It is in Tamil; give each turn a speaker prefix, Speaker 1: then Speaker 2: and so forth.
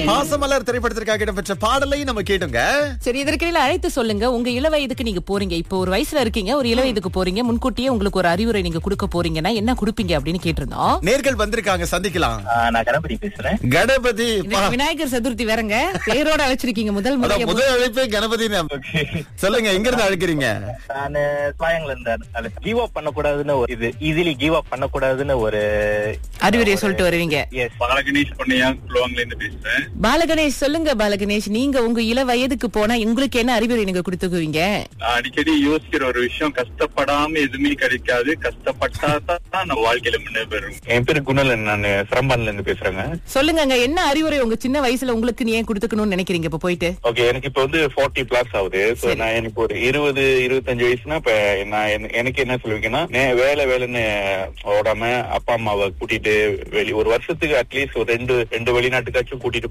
Speaker 1: பாசமலர் திரைப்படத்திற்காக இடம்பெற்ற பாடலை நம்ம கேட்டோங்க
Speaker 2: சரி இதற்கிடையில அழைத்து சொல்லுங்க உங்க இள வயதுக்கு நீங்க போறீங்க இப்போ ஒரு வயசுல இருக்கீங்க ஒரு இள வயதுக்கு போறீங்க முன்கூட்டியே உங்களுக்கு ஒரு அறிவுரை நீங்க கொடுக்க போறீங்கன்னா என்ன கொடுப்பீங்க அப்படின்னு கேட்டிருந்தோம்
Speaker 1: நேர்கள் வந்திருக்காங்க சந்திக்கலாம்
Speaker 3: ஆ, நான் கணபதி பேசுறேன்
Speaker 1: கணபதி பா.
Speaker 2: இன்னைக்கு விநாயகர் சதுர்த்தி வேறங்க பேரோட அழைச்சிருக்கீங்க முதல்
Speaker 1: அதான்
Speaker 2: முறையா
Speaker 1: முதல் அழைப்பே கணபதி சொல்லுங்க எங்க இருந்து அழைக்கிறீங்க
Speaker 3: நான் ஸ்லாயங்ல இருந்தேன் கிவ் அப் பண்ணக்கூடாதுன்னு ஒரு இது ஈஸிலி கிவ் அப் பண்ணக்கூடாதுன்னு ஒரு
Speaker 2: அறிவுரையை சொல்லிட்டு வருவீங்க
Speaker 3: எஸ்
Speaker 4: பாலகணேஷ் பொன்னையா குழுவாங்கல இருந்து பேசுறேன்
Speaker 2: பாலகணேஷ் சொல்லுங்க பாலகணேஷ் நீங்க உங்க இள வயதுக்கு போனா உங்களுக்கு என்ன அறிவுரை நீங்க கொடுத்துக்குவீங்க
Speaker 4: நான் அடிக்கடி யோசிக்கிற ஒரு விஷயம் கஷ்டப்படாம எதுவுமே கிடைக்காது கஷ்டப்பட்டா தான் நம்ம வாழ்க்கையில முன்னேறும்
Speaker 3: என் பேரு குணலன் நான் சிரம்பான்ல இருந்து பேசுறேங்க
Speaker 2: சொல்லுங்க என்ன அறிவுரை உங்க சின்ன வயசுல உங்களுக்கு நீ ஏன் கொடுத்துக்கணும்னு நினைக்கிறீங்க இப்ப போயிட்டு
Speaker 3: ஓகே எனக்கு இப்ப வந்து ஃபார்ட்டி பிளஸ் ஆகுது சோ
Speaker 2: சரி.
Speaker 3: நான் எனக்கு ஒரு இருபது இருபத்தஞ்சு வயசுனா இப்ப நான் என்ன- எனக்கு என்ன சொல்லுவீங்கன்னா நே- வேலை வேலைன்னு ஓடாம அப்பா அம்மாவை கூட்டிட்டு வெளி ஒரு வருஷத்துக்கு அட்லீஸ்ட் ஒரு ரெண்டு ரெண்டு வெளிநாட்டுக்காச்சும் கூட்டிட்டு